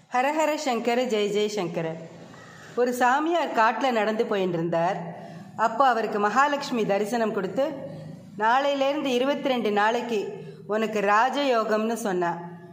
ஹரஹர சங்கர ஜெய் ஜெய் சங்கர ஒரு சாமியார் காட்டில் நடந்து போயின்னு இருந்தார் அப்போ அவருக்கு மகாலட்சுமி தரிசனம் கொடுத்து நாளையிலேருந்து இருபத்தி ரெண்டு நாளைக்கு உனக்கு ராஜயோகம்னு சொன்னா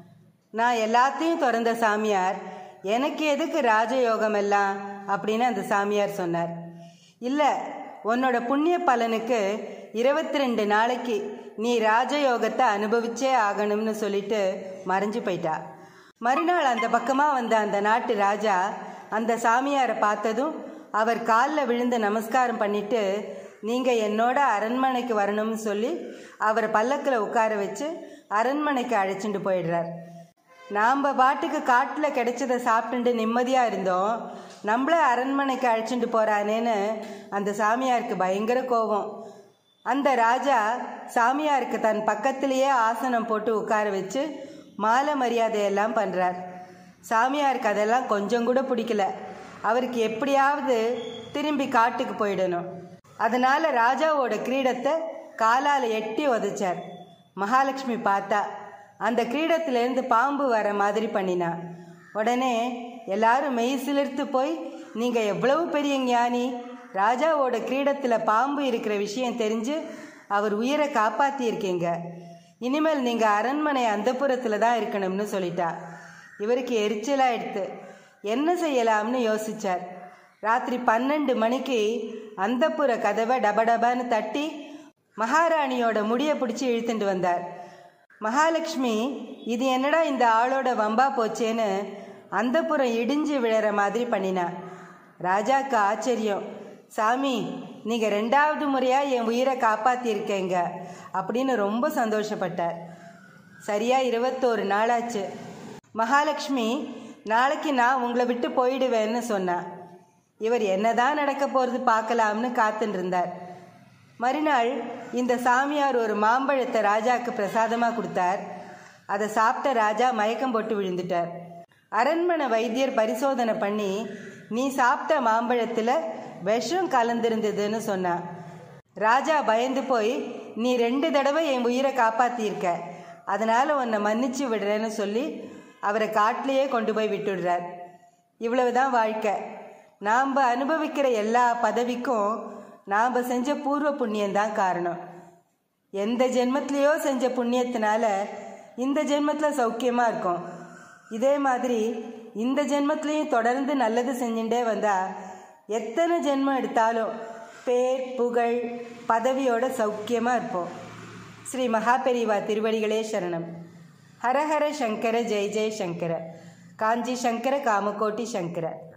நான் எல்லாத்தையும் திறந்த சாமியார் எனக்கு எதுக்கு ராஜயோகம் எல்லாம் அப்படின்னு அந்த சாமியார் சொன்னார் இல்லை உன்னோட புண்ணிய பலனுக்கு இருபத்தி ரெண்டு நாளைக்கு நீ ராஜயோகத்தை அனுபவிச்சே ஆகணும்னு சொல்லிட்டு மறைஞ்சு போயிட்டா மறுநாள் அந்த பக்கமாக வந்த அந்த நாட்டு ராஜா அந்த சாமியாரை பார்த்ததும் அவர் காலில் விழுந்து நமஸ்காரம் பண்ணிட்டு நீங்கள் என்னோட அரண்மனைக்கு வரணும்னு சொல்லி அவரை பல்லக்கில் உட்கார வச்சு அரண்மனைக்கு அழைச்சிட்டு போயிடுறார் நாம் பாட்டுக்கு காட்டில் கிடைச்சதை சாப்பிட்டுட்டு நிம்மதியாக இருந்தோம் நம்மள அரண்மனைக்கு அழைச்சிட்டு போகிறானேன்னு அந்த சாமியாருக்கு பயங்கர கோபம் அந்த ராஜா சாமியாருக்கு தன் பக்கத்திலேயே ஆசனம் போட்டு உட்கார வச்சு மாலை மரியாதையெல்லாம் பண்ணுறார் சாமியாருக்கு அதெல்லாம் கொஞ்சம் கூட பிடிக்கல அவருக்கு எப்படியாவது திரும்பி காட்டுக்கு போயிடணும் அதனால ராஜாவோட கிரீடத்தை காலால் எட்டி உதைச்சார் மகாலட்சுமி பார்த்தா அந்த கிரீடத்திலேருந்து பாம்பு வர மாதிரி பண்ணினா உடனே எல்லாரும் மெய் சிலிர்த்து போய் நீங்கள் எவ்வளவு பெரிய ஞானி ராஜாவோட கிரீடத்தில் பாம்பு இருக்கிற விஷயம் தெரிஞ்சு அவர் உயிரை காப்பாற்றியிருக்கீங்க இனிமேல் நீங்கள் அரண்மனை அந்தப்புறத்தில் தான் இருக்கணும்னு சொல்லிட்டா இவருக்கு எரிச்சலாயிடுத்து என்ன செய்யலாம்னு யோசிச்சார் ராத்திரி பன்னெண்டு மணிக்கு அந்தப்புற கதவை டபடபான்னு தட்டி மகாராணியோட முடியை பிடிச்சி இழுத்துட்டு வந்தார் மகாலட்சுமி இது என்னடா இந்த ஆளோட வம்பா போச்சேன்னு அந்தப்புறம் இடிஞ்சு விழற மாதிரி பண்ணினா ராஜாக்கு ஆச்சரியம் சாமி நீங்கள் ரெண்டாவது முறையாக என் உயிரை காப்பாற்றியிருக்கீங்க அப்படின்னு ரொம்ப சந்தோஷப்பட்டார் சரியாக இருபத்தோரு நாளாச்சு மகாலட்சுமி நாளைக்கு நான் உங்களை விட்டு போயிடுவேன்னு சொன்னா இவர் என்னதான் நடக்க போகிறது பார்க்கலாம்னு காத்துட்டு இருந்தார் மறுநாள் இந்த சாமியார் ஒரு மாம்பழத்தை ராஜாக்கு பிரசாதமாக கொடுத்தார் அதை சாப்பிட்ட ராஜா மயக்கம் போட்டு விழுந்துட்டார் அரண்மனை வைத்தியர் பரிசோதனை பண்ணி நீ சாப்பிட்ட மாம்பழத்தில் விஷம் கலந்திருந்ததுன்னு சொன்னான் ராஜா பயந்து போய் நீ ரெண்டு தடவை என் உயிரை காப்பாற்றியிருக்க அதனால் உன்னை மன்னிச்சு விடுறேன்னு சொல்லி அவரை காட்டிலேயே கொண்டு போய் விட்டுடுறார் இவ்வளவுதான் வாழ்க்கை நாம் அனுபவிக்கிற எல்லா பதவிக்கும் நாம் செஞ்ச பூர்வ புண்ணியம்தான் காரணம் எந்த ஜென்மத்திலேயோ செஞ்ச புண்ணியத்தினால இந்த ஜென்மத்தில் சௌக்கியமாக இருக்கும் இதே மாதிரி இந்த ஜென்மத்திலையும் தொடர்ந்து நல்லது செஞ்சுட்டே வந்தா எத்தனை ஜென்மம் எடுத்தாலும் பேர் புகழ் பதவியோட சௌக்கியமாக இருப்போம் ஸ்ரீ மகாபெரிவா திருவடிகளே சரணம் ஹரஹர சங்கர ஜெய் ஜெய் சங்கர காஞ்சி சங்கர காமகோட்டி சங்கர